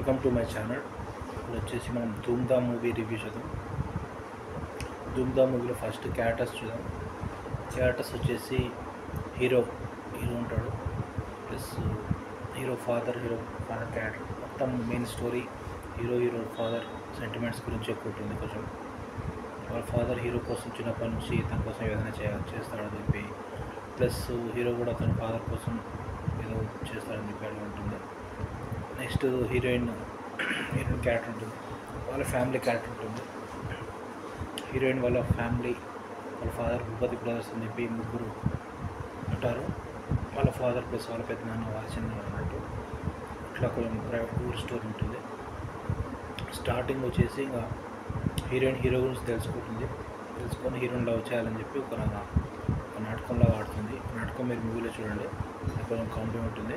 welcome to my channel ఇప్పుడు వచ్చేసి మనం ధూమ్ధామ్ మూవీ రివ్యూ చూద్దాం ధూమ్ధామ్ మూవీలో ఫస్ట్ క్యారెక్టర్స్ చూద్దాం క్యారెక్టర్స్ వచ్చేసి హీరో హీరో ఉంటాడు plus hero father hero father character మొత్తం main story hero hero father sentiments గురించి ఎక్కువ ఉంటుంది కొంచెం వాళ్ళ ఫాదర్ హీరో కోసం చిన్నప్పటి నుంచి తన కోసం ఏదైనా చేయ చేస్తాడని చెప్పి ప్లస్ హీరో కూడా తన ఫాదర్ కోసం ఏదో చేస్తాడని చెప్పి అలా ఉంటుంది నెక్స్ట్ హీరోయిన్ హీరోయిన్ క్యారెక్టర్ ఉంటుంది వాళ్ళ ఫ్యామిలీ క్యారెక్టర్ ఉంటుంది హీరోయిన్ వాళ్ళ ఫ్యామిలీ వాళ్ళ ఫాదర్ భూపతి బ్రదర్స్ అని చెప్పి ముగ్గురు ఉంటారు వాళ్ళ ఫాదర్ ప్లస్ వాళ్ళ పెద్ద నాన్న వాళ్ళ చిన్న అన్నట్టు ఇట్లా కొంచెం ప్రైవేట్ ఊరు స్టోరీ ఉంటుంది స్టార్టింగ్ వచ్చేసి ఇంకా హీరోయిన్ హీరో గురించి తెలుసుకుంటుంది తెలుసుకొని హీరోయిన్ లవ్ చేయాలని చెప్పి ఒక నా- ఒక నాటకంలో ఆడుతుంది నాటకం మీరు మూవీలో చూడండి అది కొంచెం కామెడీ ఉంటుంది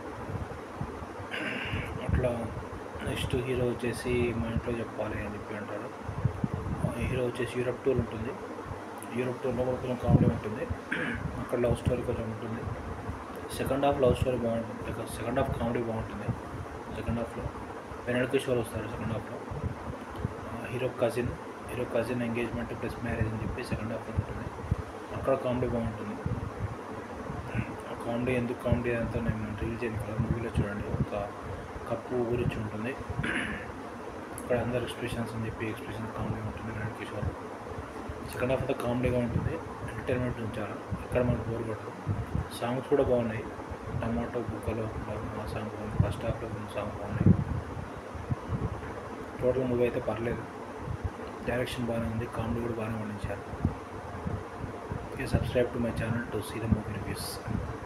అట్లా నెక్స్ట్ హీరో వచ్చేసి మా ఇంట్లో చెప్పాలి అని చెప్పి అంటాడు ఆ హీరో వచ్చేసి యూరప్ టూర్ ఉంటుంది యూరప్ టూర్లో కూడా కొంచెం కామెడీ ఉంటుంది అక్కడ లవ్ స్టోరీ కొంచెం ఉంటుంది సెకండ్ హాఫ్ లవ్ స్టోరీ బాగుంటుంది సెకండ్ హాఫ్ కామెడీ బాగుంటుంది సెకండ్ హాఫ్లో వెనల్ కిషోర్ వస్తారు సెకండ్ హాఫ్లో hero cousin hero cousin engagement plus marriage అని చెప్పి సెకండ్ హాఫ్లో ఉంటుంది అక్కడ కామెడీ బాగుంటుంది ఆ కామెడీ ఎందుకు కామెడీ అంతా నేను రిలీజ్ చేయను కదా మూవీలో చూడండి ఒక కప్పు గురించి ఉంటుంది అక్కడ అందరు ఎక్స్ప్రెషన్స్ అని చెప్పి ఎక్స్ప్రెషన్ కామెడీ ఉంటుంది వెనల్ కిషోర్ సెకండ్ హాఫ్ అంతా కామెడీగా ఉంటుంది ఎంటర్టైన్మెంట్ ఉంచాలి ఎక్కడ మనకు బోర్ కొట్టదు సాంగ్స్ కూడా బాగున్నాయి టమాటో బుక్కలో ఆ సాంగ్ బాగుంది ఫస్ట్ హాఫ్లో కొన్ని సాంగ్ బాగున్నాయి టోటల్ మూవీ అయితే పర్లేదు డైరెక్షన్ బాగానే ఉంది కామెడీ కూడా బాగానే పండించారు okay subscribe to my channel to see the movie reviews